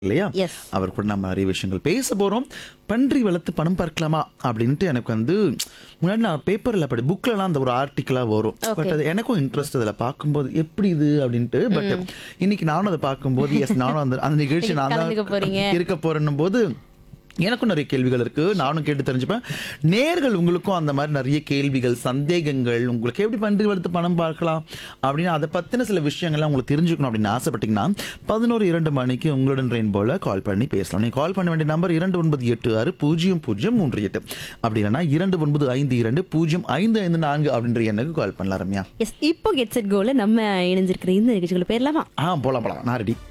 இல்லையா Yes. அவர் கூட நம்ம நிறைய விஷயங்கள் பேச போறோம் பன்றி வளர்த்து பணம் பார்க்கலாமா அப்படின்ட்டு எனக்கு வந்து முன்னாடி நான் பேப்பர்ல படி புக்லலாம் அந்த ஒரு ஆர்டிக்கலா வரும் பட் அது எனக்கும் இன்ட்ரெஸ்ட் அதில் பார்க்கும்போது எப்படி இது அப்படின்ட்டு பட் இன்னைக்கு நானும் அதை பார்க்கும்போது எஸ் நானும் அந்த அந்த நிகழ்ச்சி நான் கலந்துக்க போறீங்க. தான் இருக்க போறேன்னும் போது எனக்கும் நிறைய கேள்விகள் இருக்கு நானும் கேட்டு தெரிஞ்சுப்பேன் நேர்கள் உங்களுக்கும் அந்த மாதிரி நிறைய கேள்விகள் சந்தேகங்கள் உங்களுக்கு எப்படி பன்றி வளர்த்து பணம் பார்க்கலாம் அப்படின்னு அதை பத்தின சில விஷயங்கள்லாம் உங்களுக்கு தெரிஞ்சுக்கணும் அப்படின்னு ஆசைப்பட்டீங்கன்னா பதினோரு இரண்டு மணிக்கு உங்களுடன் ரெயின்போல கால் பண்ணி பேசலாம் நீங்க கால் பண்ண வேண்டிய நம்பர் இரண்டு ஒன்பது எட்டு ஆறு பூஜ்ஜியம் பூஜ்ஜியம் மூன்று எட்டு அப்படி இல்லைன்னா இரண்டு ஒன்பது ஐந்து இரண்டு பூஜ்ஜியம் ஐந்து ஐந்து நான்கு அப்படின்ற எண்ணுக்கு கால் பண்ணலாம் ரம்யா எஸ் இப்போ கெட் செட் கோல நம்ம இணைஞ்சிருக்கிற இந்த நிகழ்ச்சிகளை பேர்லாமா ஆ போலாம் போலாம் நான் ரெடி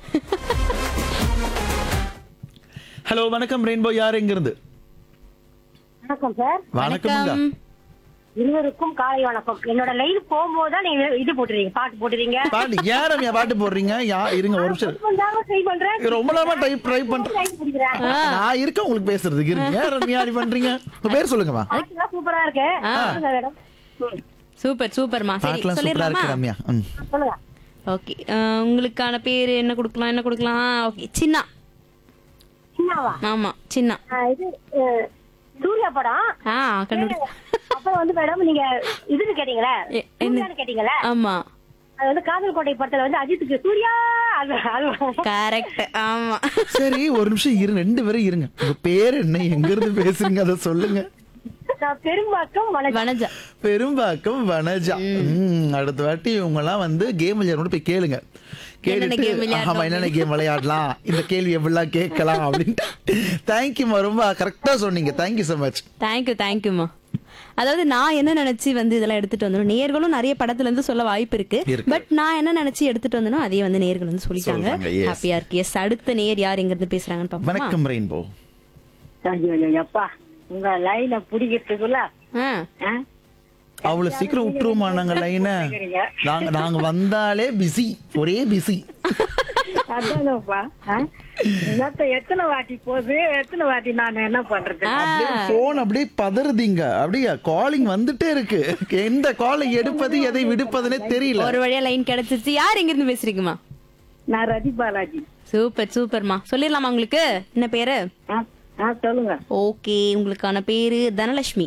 ஹலோ வணக்கம் ரெயின்போ யார் எங்கிருந்து வணக்கம் சார் வணக்கம்ங்க இருவருக்கும் காலை வணக்கம் என்னோட லைன் போகும்போது தான் நீங்க இது போட்டுறீங்க பாட்டு போட்டுறீங்க பாட்டு ஏன் ரம்யா பாட்டு போடுறீங்க யா இருங்க ஒரு நிமிஷம் ட்ரை பண்றேன் இது ரொம்ப நேரமா டைப் ட்ரை பண்றேன் line பிடிக்கிறேன். நான் இருக்கேன் உங்களுக்கு பேசுறதுக்கு இருங்க ஏன் ரம்யா அப்படி பண்றீங்க உங்க பேர் சொல்லுங்கம்மா பாட்டுலாம் சூப்பரா இருக்கு சொல்லுங்க மேடம் ம், சூப்பர் சூப்பர்மா சரி பாட்டுலாம் சூப்பரா சொல்லிடலாமா இருக்கு ரம்யா ம். சொல்லுங்க ஓகே உங்களுக்கான பேர் என்ன கொடுக்கலாம் என்ன கொடுக்கலாம் ஓகே சின்ன சின்னாவா ஆமா சின்ன ஆ, இது அஹ், சூர்யா படம் ஆ கண்டுபிடி அப்புறம் வந்து மேடம் நீங்க இதுன்னு கேட்டீங்களே எ- என்ன? சூர்யான்னு கேட்டீங்களே ஆமா அது வந்து காதல் கோட்டை படத்துல வந்து அஜித்துக்கு சூர்யா அது அது கரெக்ட் ஆமா சரி ஒரு நிமிஷம் இருங்க ரெண்டு பேரும் இருங்க உங்க பேர் என்ன எங்க இருந்து பேசுறீங்க அதை சொல்லுங்க நான் பெரும்பாக்கம் வணக்கம் வனஜா பெரும்பாக்கம் வனஜா ம், அடுத்த வாட்டி இவங்க எல்லாம் வந்து கேம் விளையாடணும் போய் கேளுங்க என்னென்ன கேட்டுட்டு game விளையாடணும் ஆமா என்னென்ன கேம் விளையாடலாம் இந்த கேள்வி எப்படிலாம் கேட்கலாம் அப்படின்ட்டு தேங்க்யூமா ரொம்ப கரெக்டா சொன்னீங்க தேங்க்யூ so மச் தேங்க்யூ தேங்க்யூமா அதாவது நான் என்ன நினைச்சு வந்து இதெல்லாம் எடுத்துட்டு வந்தோம் நேர்களும் நிறைய படத்துல இருந்து சொல்ல வாய்ப்பு இருக்கு இருக்கு. பட் நான் என்ன நினைச்சு எடுத்துட்டு வந்தனோ அதே வந்து நேர்கள் வந்து சொல்லிட்டாங்க சொல்றாங்க, yes. ஹாப்பியா இருக்கு எஸ் அடுத்த நேர் யார் எங்க இருந்து பேசுறாங்கன்னு பாப்போமா வணக்கம் ரெயின்போ ஐயோ, ஐயோ, அப்பா உங்க லைனை பிடிக்கிறதுக்குள்ள ஆ ஆ? அவ்வளவு சீக்கிரம் விட்டுருவோமா நாங்க லைன நாங்க நாங்க வந்தாலே பிஸி ஒரே பிஸி அதானப்பா ஆ? மொத்த எத்தனை வாட்டி போகுது எத்தனை வாட்டி நான் என்ன பண்றது அப்படியே போன் அப்படியே பதறுதீங்க அப்படியே காலிங் வந்துட்டே இருக்கு எந்த காலை எடுப்பது எதை விடுப்பதுனே தெரியல ஒரு வழியா லைன் கிடைச்சிருச்சு யார் எங்க இருந்து பேசுறீங்கம்மா நான் ரதி பாலாஜி சூப்பர் சூப்பர்மா சொல்லிடலாமா உங்களுக்கு என்ன பேரு ஆ, ஆ சொல்லுங்க ஓகே உங்களுக்கான பேரு தனலட்சுமி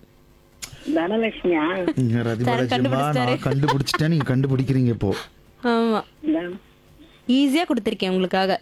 தனலட்சுமியா இங்க ரதிபாலாஜி அம்மா, கண்டுபிடிச்சிட்டாரு. நான் கண்டுபிடிச்சிட்டேன் நீங்க கண்டுபிடிக்கிறீங்க இப்போ ஆமா ஈஸியா கொடுத்திருக்கேன் உங்களுக்காக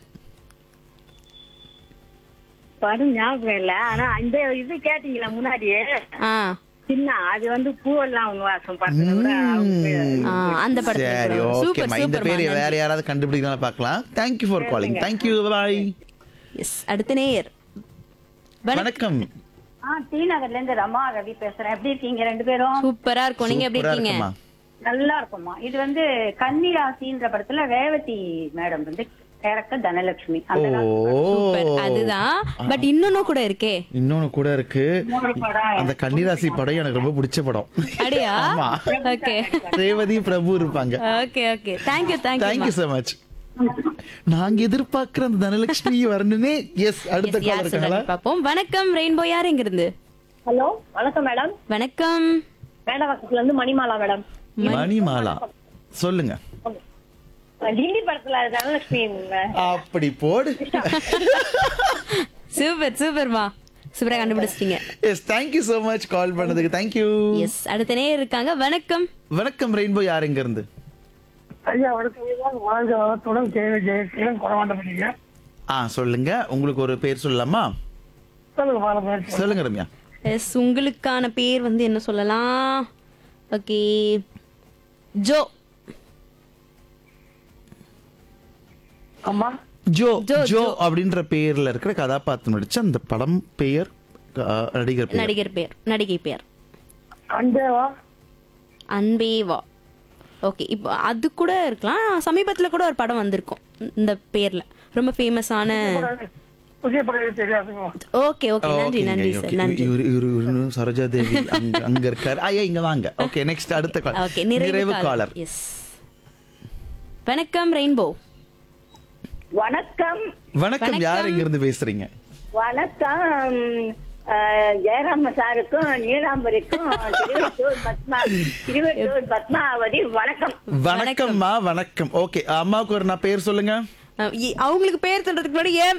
படம் ஞாபகம் இல்ல ஆனா அந்த இது கேட்டீங்களா முன்னாடியே ஆ சின்ன அது வந்து பூவெல்லாம் அவங்க வாசம் பார்த்தது விட அவங்க ஆ, அந்த படத்துல சரி கூட. ஓகே சூப்பர் இந்த சூப்பர் பேரை வேற யாராவது கண்டுபிடிக்கலாம் பார்க்கலாம் thank you for calling thank you bye yes அடுத்த நேயர் வணக்கம் ஆ டி நகர்ல இருந்து ரமா ரவி பேசுறேன் எப்படி இருக்கீங்க ரெண்டு பேரும் சூப்பரா இருக்கும் நீங்க எப்படி சூப்பரா இருக்கீங்க இருக்குமா நல்லா இருக்குமா இது வந்து கன்னிராசின்ற படத்துல ரேவதி மேடம் வந்து கேரக்டர் தனலட்சுமி அந்த சூப்பர் அதுதான் பட் இன்னொன்னு கூட இருக்கே இன்னொன்னு கூட இருக்கு மூணு படம் அந்த கன்னிராசி படம் எனக்கு ரொம்ப பிடிச்ச படம் அடியா ஆமா. ஓகே ரேவதி பிரபு இருப்பாங்க okay okay thank you thank you thank you so much நாங்க எதிர்பார்க்கிற அந்த தனலட்சுமி வரணுமே எஸ் அடுத்த கால் யார் இருக்காங்களா சொல்றாங்க பாப்போம் வணக்கம் ரெயின்போ யார் எங்க இருந்து ஹலோ வணக்கம் மேடம் வணக்கம் மேடவாக்கத்துல இருந்து மணிமாலா மேடம் மணிமாலா சொல்லுங்க ஹிந்தி படத்துல தனலட்சுமி அப்படி போடு சூப்பர் சூப்பர்மா சூப்பரா கண்டுபிடிச்சிட்டீங்க yes thank you so much call பண்ணதுக்கு தேங்க்யூ எஸ் அடுத்த நேயர் இருக்காங்க வணக்கம் வணக்கம் ரெயின்போ யார் எங்க இருந்து ஐயா வணக்கம் வாழ்க வளத்துடன் ஜெய ஜெயசீலம் குறவாண்டப்பட்டீங்க ஆ சொல்லுங்க உங்களுக்கு ஒரு பேர் சொல்லலாமா சொல்லுங்க பாலம் சொல்லுங்க ரம்யா எஸ் உங்களுக்கான பேர் வந்து என்ன சொல்லலாம் ஓகே ஜோ அம்மா ஜோ ஜோ, ஜோ அப்படின்ற பேர்ல இருக்கிற கதாபாத்திரம் நடிச்ச அந்த படம் பெயர் அஹ், நடிகர் பெயர் நடிகர் பேர் நடிகை பேர் அண்டேவா அன்பேவா ஓகே இப்போ அது கூட இருக்கலாம் சமீபத்துல கூட ஒரு படம் வந்திருக்கும் இந்த பேர்ல ரொம்ப ஃபேமஸான புதிய படம் தெரியாதுங்க ஓகே ஓகே நன்றி ஓகேங்க, நன்றி ஓகே. சார் நன்றி இவரு- இவரு- இவரு சரோஜா தேவி அங்க அங்க இருக்காரு ஐயா இங்க வாங்க ஓகே நெக்ஸ்ட் அடுத்த கால் ஓகே நிறைவு நிறைவு காலர் காலர் எஸ் வணக்கம் ரெயின்போ வணக்கம் வணக்கம் யார் இங்க இருந்து பேசுறீங்க வணக்கம் அஹ், ஜெயராம சாருக்கும் நீலாம்பரிக்கும் திருவெட்டூர் பத்மா திருவெட்டூர் பத்மாவதி வணக்கம் வணக்கம்மா வணக்கம் ஓகே அம்மாவுக்கு ஒரு நான் பேர் சொல்லுங்க அஹ் இ- அவங்களுக்கு பேர் சொல்றதுக்கு முன்னாடி ஏன்